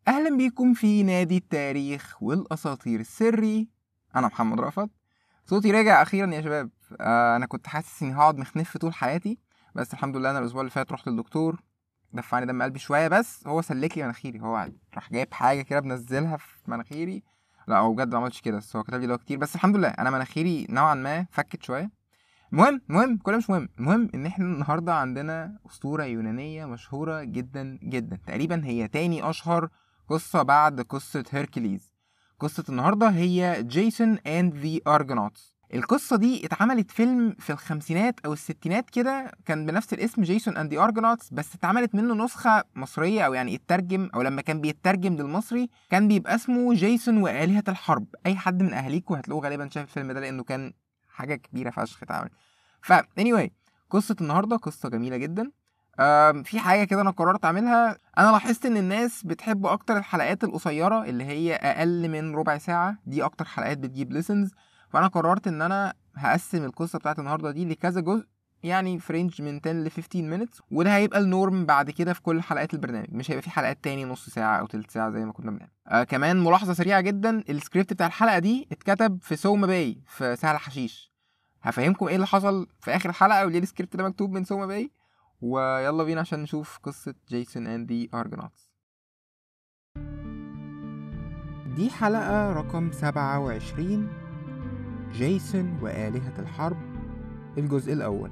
أهلا بيكم في نادي التاريخ والأساطير السري أنا محمد رأفت صوتي رجع أخيرا يا شباب آه أنا كنت حاسس إني هقعد مخنف طول حياتي بس الحمد لله أنا الأسبوع اللي فات رحت للدكتور دفعني دم قلبي شوية بس هو سلك لي مناخيري هو راح جايب حاجة كده بنزلها في مناخيري لا هو بجد ما عملتش كده بس هو كتب لي دواء كتير بس الحمد لله أنا مناخيري نوعا ما فكت شوية المهم المهم كل ده مش مهم المهم ان احنا النهارده عندنا اسطوره يونانيه مشهوره جدا جدا تقريبا هي تاني اشهر قصه بعد قصه هيركليز قصه النهارده هي جيسون اند ذا ارجونوتس القصه دي اتعملت فيلم في الخمسينات او الستينات كده كان بنفس الاسم جيسون اند ذا ارجونوتس بس اتعملت منه نسخه مصريه او يعني اترجم او لما كان بيترجم للمصري كان بيبقى اسمه جيسون والهه الحرب اي حد من اهاليكوا هتلاقوه غالبا شاف الفيلم ده لانه كان حاجه كبيره فشخ اتعملت ف anyway قصه النهارده قصه جميله جدا آم، في حاجه كده انا قررت اعملها انا لاحظت ان الناس بتحب اكتر الحلقات القصيره اللي هي اقل من ربع ساعه دي اكتر حلقات بتجيب ليسنز فانا قررت ان انا هقسم القصه بتاعت النهارده دي لكذا جزء يعني في رينج من 10 ل 15 minutes وده هيبقى النورم بعد كده في كل حلقات البرنامج مش هيبقى في حلقات تاني نص ساعه او تلت ساعه زي ما كنا بنعمل آه كمان ملاحظه سريعه جدا السكريبت بتاع الحلقه دي اتكتب في سوما باي في سهل حشيش هفهمكم ايه اللي حصل في اخر الحلقه وليه السكريبت ده مكتوب من سوما باي ويلا بينا عشان نشوف قصة جيسون اند ذا ارجونوتس دي حلقة رقم 27 جيسون وآلهة الحرب الجزء الأول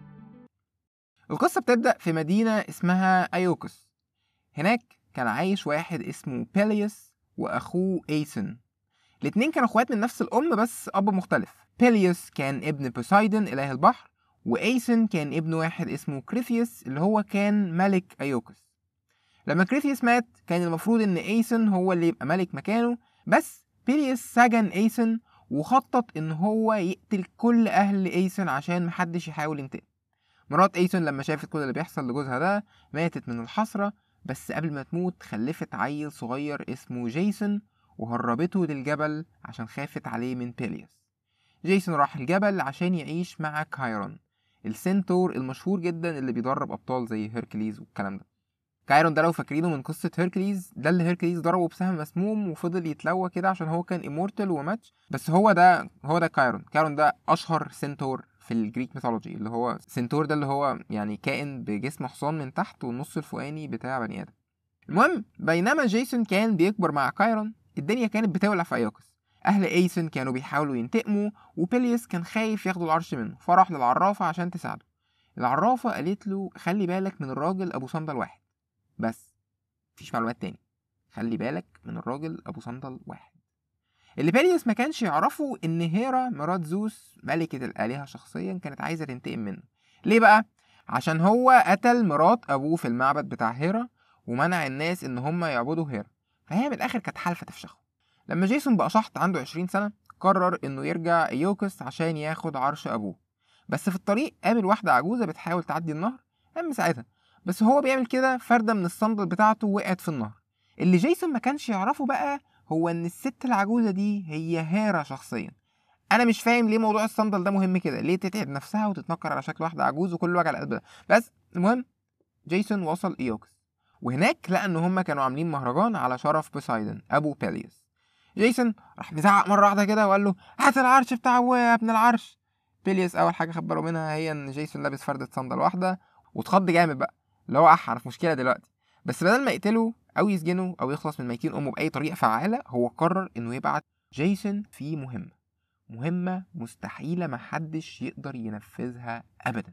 القصة بتبدأ في مدينة اسمها أيوكس هناك كان عايش واحد اسمه بيليوس وأخوه ايسون الاتنين كانوا اخوات من نفس الأم بس أب مختلف بيليوس كان ابن بوسايدون إله البحر وأيسن كان ابن واحد اسمه كريثيوس اللي هو كان ملك أيوكس لما كريثيوس مات كان المفروض إن أيسن هو اللي يبقى ملك مكانه بس بيليوس سجن أيسن وخطط إن هو يقتل كل أهل أيسن عشان محدش يحاول ينتقم مرات أيسن لما شافت كل اللي بيحصل لجوزها ده ماتت من الحسرة بس قبل ما تموت خلفت عيل صغير اسمه جيسون وهربته للجبل عشان خافت عليه من بيليوس جيسون راح الجبل عشان يعيش مع كايرون السنتور المشهور جدا اللي بيدرب ابطال زي هيركليز والكلام ده كايرون ده لو فاكرينه من قصة هيركليز ده اللي هيركليز ضربه بسهم مسموم وفضل يتلوى كده عشان هو كان امورتال وماتش بس هو ده هو ده كايرون كايرون ده اشهر سنتور في الجريك ميثولوجي اللي هو سنتور ده اللي هو يعني كائن بجسم حصان من تحت والنص الفوقاني بتاع بني ادم المهم بينما جيسون كان بيكبر مع كايرون الدنيا كانت بتولع في ايوكس اهل ايسن كانوا بيحاولوا ينتقموا وبيليوس كان خايف ياخدوا العرش منه فراح للعرافة عشان تساعده العرافة قالت له خلي بالك من الراجل ابو صندل واحد بس مفيش معلومات تاني خلي بالك من الراجل ابو صندل واحد اللي بيليوس ما كانش يعرفه ان هيرا مرات زوس ملكة الآلهة شخصيا كانت عايزة تنتقم منه ليه بقى؟ عشان هو قتل مرات ابوه في المعبد بتاع هيرا ومنع الناس ان هم يعبدوا هيرا فهي من الاخر كانت حالفة تفشخه لما جيسون بقى شحط عنده 20 سنة قرر إنه يرجع إيوكس عشان ياخد عرش أبوه بس في الطريق قابل واحدة عجوزة بتحاول تعدي النهر قام ساعتها بس هو بيعمل كده فردة من الصندل بتاعته وقعت في النهر اللي جيسون ما كانش يعرفه بقى هو إن الست العجوزة دي هي هيرا شخصيا أنا مش فاهم ليه موضوع الصندل ده مهم كده ليه تتعب نفسها وتتنكر على شكل واحدة عجوز وكل وجع القلب ده بس المهم جيسون وصل إيوكس وهناك لقى إن هما كانوا عاملين مهرجان على شرف بوسايدن أبو بيليوس جيسون راح مزعق مره واحده كده وقال له هات العرش بتاع ابويا يا ابن العرش بيليوس اول حاجه خد باله منها هي ان جيسون لابس فرده صندل واحده واتخض جامد بقى اللي هو اح انا في مشكله دلوقتي بس بدل ما يقتله او يسجنه او يخلص من ميتين امه باي طريقه فعاله هو قرر انه يبعت جيسون في مهمه مهمه مستحيله محدش يقدر ينفذها ابدا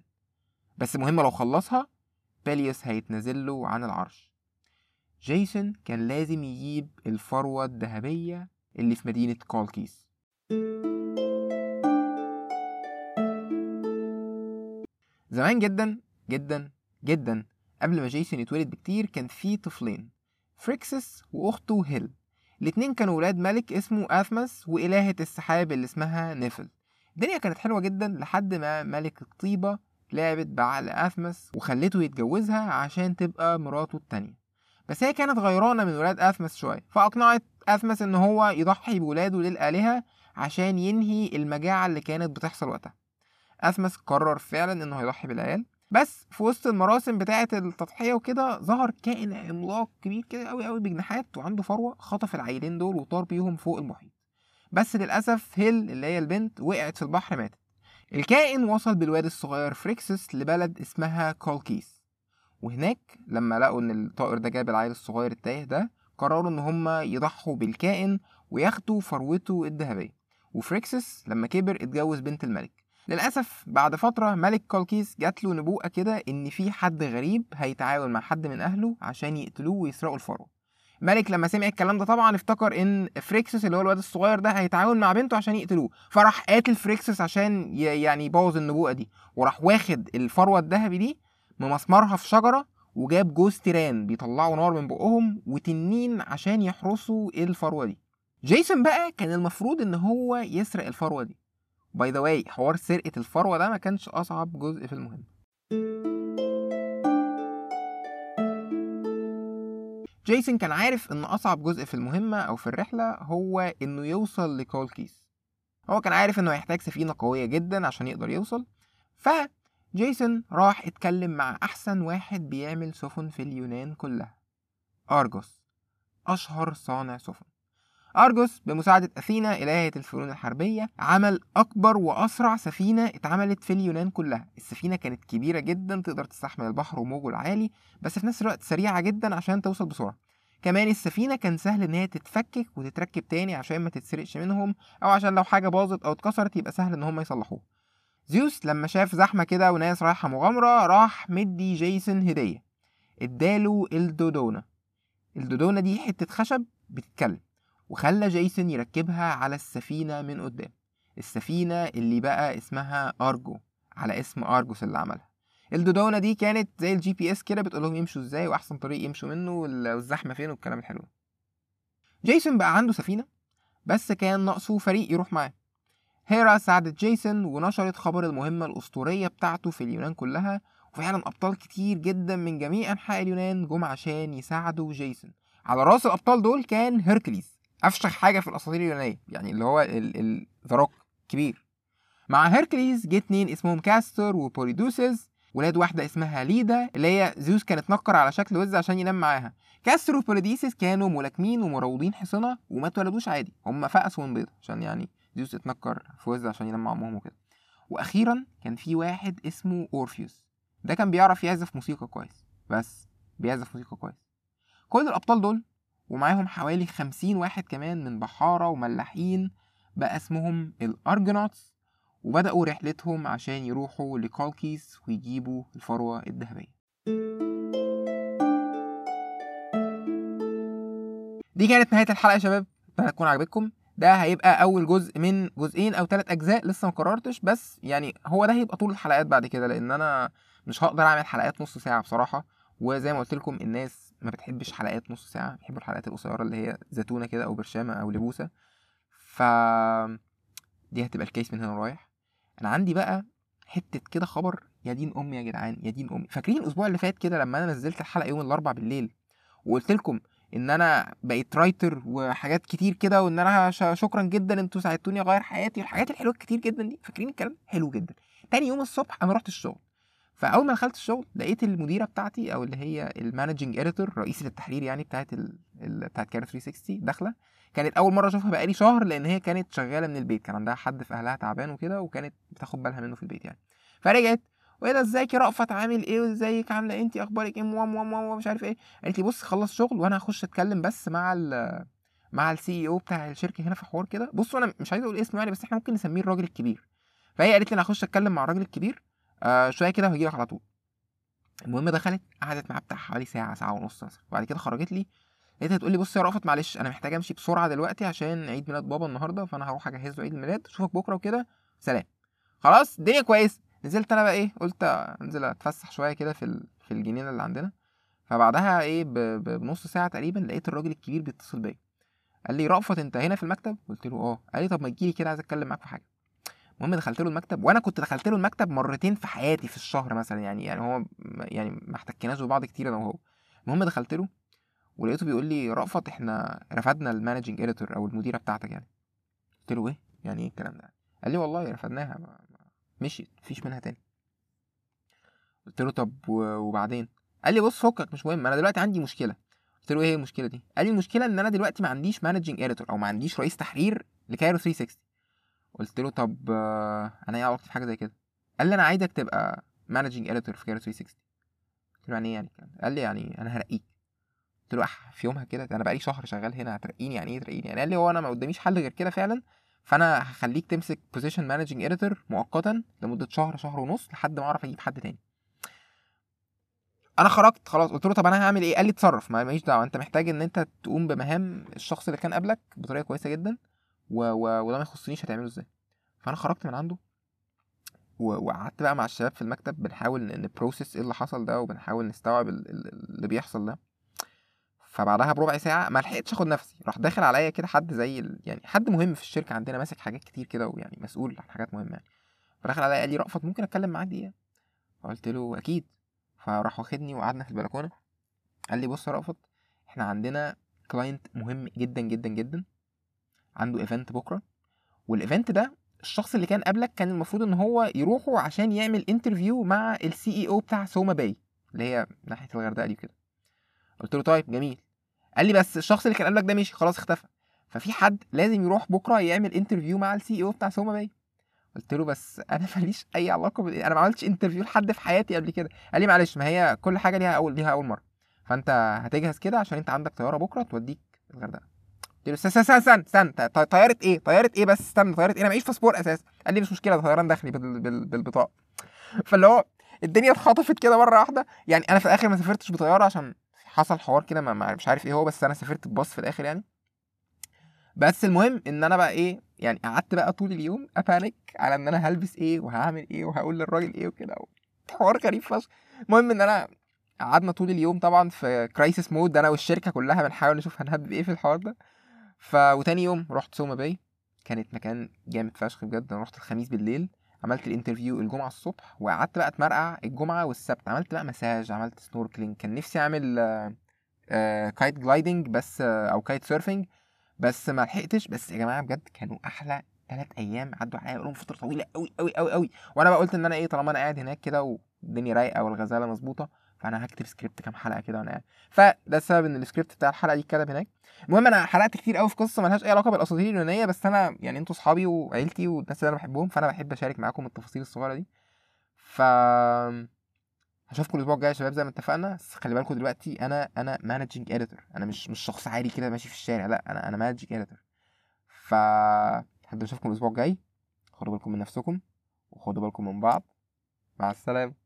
بس مهمه لو خلصها بيليوس هيتنازل له عن العرش جيسون كان لازم يجيب الفروة الذهبية اللي في مدينة كالكيس زمان جدا جدا جدا قبل ما جيسون يتولد بكتير كان في طفلين فريكسس وأخته هيل الاتنين كانوا ولاد ملك اسمه آثمس وإلهة السحاب اللي اسمها نيفل الدنيا كانت حلوة جدا لحد ما ملك الطيبة لعبت بعقل آثمس وخلته يتجوزها عشان تبقى مراته التانية بس هي كانت غيرانة من ولاد آثمس شوية فأقنعت آثمس إن هو يضحي بولاده للآلهة عشان ينهي المجاعة اللي كانت بتحصل وقتها أثمس قرر فعلا إنه هيضحي بالعيال بس في وسط المراسم بتاعه التضحيه وكده ظهر كائن عملاق كبير كده قوي قوي بجناحات وعنده فروه خطف العيلين دول وطار بيهم فوق المحيط بس للاسف هيل اللي هي البنت وقعت في البحر ماتت الكائن وصل بالواد الصغير فريكسس لبلد اسمها كولكيس وهناك لما لقوا ان الطائر ده جاب العيل الصغير التايه ده قرروا ان هما يضحوا بالكائن وياخدوا فروته الذهبيه وفريكسس لما كبر اتجوز بنت الملك للأسف بعد فترة ملك كولكيس جات له نبوءة كده إن في حد غريب هيتعاون مع حد من أهله عشان يقتلوه ويسرقوا الفروة ملك لما سمع الكلام ده طبعا افتكر ان فريكسس اللي هو الواد الصغير ده هيتعاون مع بنته عشان يقتلوه فراح قاتل فريكسس عشان ي- يعني يبوظ النبوءه دي وراح واخد الفروه الذهبي دي ممسمرها في شجره وجاب جوز تيران بيطلعوا نار من بقهم وتنين عشان يحرسوا الفروه دي جيسون بقى كان المفروض ان هو يسرق الفروه دي باي ذا واي حوار سرقه الفروه ده ما كانش اصعب جزء في المهمه جيسون كان عارف ان اصعب جزء في المهمه او في الرحله هو انه يوصل لكولكيس هو كان عارف انه هيحتاج سفينه قويه جدا عشان يقدر يوصل فجيسون راح اتكلم مع احسن واحد بيعمل سفن في اليونان كلها ارجوس اشهر صانع سفن أرجوس بمساعدة أثينا إلهة الفنون الحربية عمل أكبر وأسرع سفينة اتعملت في اليونان كلها السفينة كانت كبيرة جدا تقدر تستحمل البحر وموجه العالي بس في نفس الوقت سريعة جدا عشان توصل بسرعة كمان السفينة كان سهل إن هي تتفكك وتتركب تاني عشان ما تتسرقش منهم أو عشان لو حاجة باظت أو اتكسرت يبقى سهل إن هم يصلحوها زيوس لما شاف زحمة كده وناس رايحة مغامرة راح مدي جيسون هدية اداله الدودونة الدودونة دي حتة خشب بتتكلم وخلى جيسون يركبها على السفينة من قدام السفينة اللي بقى اسمها أرجو على اسم أرجوس اللي عملها الدودونة دي كانت زي الجي بي اس كده بتقول لهم يمشوا ازاي واحسن طريق يمشوا منه وال- والزحمة فين والكلام الحلو ده. جيسون بقى عنده سفينة بس كان ناقصه فريق يروح معاه هيرا ساعدت جيسون ونشرت خبر المهمة الأسطورية بتاعته في اليونان كلها وفعلا أبطال كتير جدا من جميع أنحاء اليونان جم عشان يساعدوا جيسون على رأس الأبطال دول كان هيركليز أفشخ حاجة في الأساطير اليونانية يعني اللي هو ال ال ذا روك كبير مع هيركليز جه اتنين اسمهم كاستر وبوليدوسز ولاد واحدة اسمها ليدا اللي هي زيوس كان اتنكر على شكل وز عشان ينام معاها كاستر وبوليديسس كانوا ملاكمين ومروضين حصنة وما اتولدوش عادي هم فقسوا من بيضة عشان يعني زيوس اتنكر في وز عشان ينام مع امهم وكده واخيرا كان في واحد اسمه اورفيوس ده كان بيعرف يعزف موسيقى كويس بس بيعزف موسيقى كويس كل الابطال دول ومعاهم حوالي خمسين واحد كمان من بحارة وملاحين بقى اسمهم الارجونوتس وبدأوا رحلتهم عشان يروحوا لكالكيس ويجيبوا الفروة الذهبية دي كانت نهاية الحلقة يا شباب أتمنى تكون عجبتكم ده هيبقى أول جزء من جزئين أو ثلاث أجزاء لسه ما قررتش بس يعني هو ده هيبقى طول الحلقات بعد كده لأن أنا مش هقدر أعمل حلقات نص ساعة بصراحة وزي ما قلت لكم الناس ما بتحبش حلقات نص ساعة بيحبوا الحلقات القصيرة اللي هي زيتونة كده أو برشامة أو لبوسة ف دي هتبقى الكيس من هنا رايح أنا عندي بقى حتة كده خبر يا دين أمي يا جدعان يا دين أمي فاكرين الأسبوع اللي فات كده لما أنا نزلت الحلقة يوم الأربع بالليل وقلت لكم ان انا بقيت رايتر وحاجات كتير كده وان انا ش- شكرا جدا انتوا ساعدتوني اغير حياتي الحاجات الحلوه كتير جدا دي فاكرين الكلام حلو جدا تاني يوم الصبح انا رحت الشغل فاول ما دخلت الشغل لقيت المديره بتاعتي او اللي هي المانجنج اديتور رئيسه التحرير يعني بتاعت ال... ال... بتاعت كاري 360 داخله كانت اول مره اشوفها بقالي شهر لان هي كانت شغاله من البيت كان عندها حد في اهلها تعبان وكده وكانت بتاخد بالها منه في البيت يعني فرجعت وايه ده ازيك يا رأفت عامل ايه وازيك عامله إيه؟ انت اخبارك ايه موام موام موام مش عارف ايه قالت لي بص خلص شغل وانا هخش اتكلم بس مع ال مع السي او بتاع الشركه هنا في حوار كده بصوا انا مش عايز اقول اسمه يعني بس احنا ممكن نسميه الراجل الكبير فهي قالت لي انا هخش اتكلم مع الراجل الكبير آه شويه كده وهجيلك على طول المهم دخلت قعدت معاه بتاع حوالي ساعه ساعه ونص مثلا وبعد كده خرجت لي لقيتها تقول لي بص يا رأفت معلش انا محتاجه امشي بسرعه دلوقتي عشان عيد ميلاد بابا النهارده فانا هروح اجهز له عيد الميلاد اشوفك بكره وكده سلام خلاص الدنيا كويس نزلت انا بقى ايه قلت انزل اتفسح شويه كده في ال- في الجنينه اللي عندنا فبعدها ايه ب- ب- بنص ساعه تقريبا لقيت الراجل الكبير بيتصل بيا قال لي رأفت انت هنا في المكتب قلت له اه قال لي طب ما تجيلي كده عايز اتكلم معاك في حاجه المهم دخلت له المكتب وانا كنت دخلت له المكتب مرتين في حياتي في الشهر مثلا يعني يعني هو م- يعني ما احتكناش ببعض كتير انا وهو المهم دخلت له ولقيته بيقول لي رأفت احنا رفضنا المانجنج اديتور او المديره بتاعتك يعني قلت له ايه يعني ايه الكلام ده قال لي والله رفضناها ما- ما- مشيت مفيش منها تاني قلت له طب و- وبعدين قال لي بص فكك مش مهم انا دلوقتي عندي مشكله قلت له ايه هي المشكله دي قال لي المشكله ان انا دلوقتي ما عنديش مانجنج اديتور او ما عنديش رئيس تحرير لكايرو 360 قلت له طب آه، انا ايه علاقتي في حاجه زي كده قال لي انا عايزك تبقى مانجنج اديتور في كايرو 360 قلت له يعني ايه يعني الكلام ده؟ قال لي يعني انا هرقيك قلت له اح في يومها كده انا بقالي شهر شغال هنا هترقيني يعني ايه ترقيني يعني قال لي هو انا ما قداميش حل غير كده فعلا فانا هخليك تمسك بوزيشن مانجنج اديتور مؤقتا لمده شهر شهر ونص لحد ما اعرف اجيب حد تاني انا خرجت خلاص قلت له طب انا هعمل ايه قال لي اتصرف ما ماليش دعوه انت محتاج ان انت تقوم بمهام الشخص اللي كان قبلك بطريقه كويسه جدا و... و... وده ما يخصنيش هتعمله ازاي فانا خرجت من عنده و... وقعدت بقى مع الشباب في المكتب بنحاول نبروسس ايه اللي حصل ده وبنحاول نستوعب ال- ال- اللي بيحصل ده فبعدها بربع ساعه ما لحقتش اخد نفسي راح داخل عليا كده حد زي ال... يعني حد مهم في الشركه عندنا ماسك حاجات كتير كده ويعني مسؤول عن حاجات مهمه يعني فدخل عليا قال لي رأفت ممكن اتكلم معاك دقيقه فقلت له اكيد فراح واخدني وقعدنا في البلكونه قال لي بص يا رأفت احنا عندنا كلاينت مهم جدا جدا جدا عنده ايفنت بكره والايفنت ده الشخص اللي كان قبلك كان المفروض ان هو يروحوا عشان يعمل انترفيو مع السي اي او بتاع سوما باي اللي هي ناحيه الغردقه دي كده قلت له طيب جميل قال لي بس الشخص اللي كان قبلك ده مشي خلاص اختفى ففي حد لازم يروح بكره يعمل انترفيو مع السي اي او بتاع سوما باي قلت له بس انا ماليش اي علاقه بال... انا ما عملتش انترفيو لحد في حياتي قبل كده قال لي معلش ما هي كل حاجه ليها اول ليها اول مره فانت هتجهز كده عشان انت عندك طياره بكره توديك الغردقه قلت له استنى استنى استنى استنى ط- طياره ايه طياره ايه بس استنى طياره ايه انا معيش باسبور اساسا قال لي مش مشكله ده طيران داخلي بال... بال... بالبطاقه فاللي هو الدنيا اتخطفت كده مره واحده يعني انا في الاخر ما سافرتش بطياره عشان حصل حوار كده ما- ما- مش عارف ايه هو بس انا سافرت بباص في الاخر يعني بس المهم ان انا بقى ايه يعني قعدت بقى طول اليوم ابانك على ان انا هلبس ايه وهعمل ايه وهقول للراجل ايه وكده حوار غريب فشخ المهم ان انا قعدنا طول اليوم طبعا في كرايسيس مود انا والشركه كلها بنحاول نشوف هنهبب ايه في الحوار ده ف وتاني يوم رحت سوما باي كانت مكان جامد فشخ بجد انا رحت الخميس بالليل عملت الانترفيو الجمعه الصبح وقعدت بقى اتمرقع الجمعه والسبت عملت بقى مساج عملت سنوركلينج كان نفسي اعمل آه، آه، كايت جلايدنج بس آه، او كايت سيرفنج بس ما لحقتش بس يا جماعه بجد كانوا احلى ثلاث ايام عدوا عليا بقالهم فتره طويله قوي قوي قوي قوي وانا بقى قلت ان انا ايه طالما انا قاعد هناك كده والدنيا رايقه والغزاله مظبوطه فانا هكتب سكريبت كام حلقه كده وانا قاعد فده السبب ان السكريبت بتاع الحلقه دي اتكتب هناك المهم انا حلقت كتير قوي في قصه ملهاش اي علاقه بالاساطير اليونانيه بس انا يعني انتوا صحابي وعيلتي والناس اللي انا بحبهم فانا بحب اشارك معاكم التفاصيل الصغيره دي ف هشوفكم الاسبوع الجاي يا شباب زي ما اتفقنا بس خلي بالكم دلوقتي انا انا مانجنج اديتور انا مش مش شخص عادي كده ماشي في الشارع لا انا انا مانجنج اديتور ف لحد ما اشوفكم الاسبوع الجاي خدوا بالكم من نفسكم وخدوا بالكم من بعض مع السلامه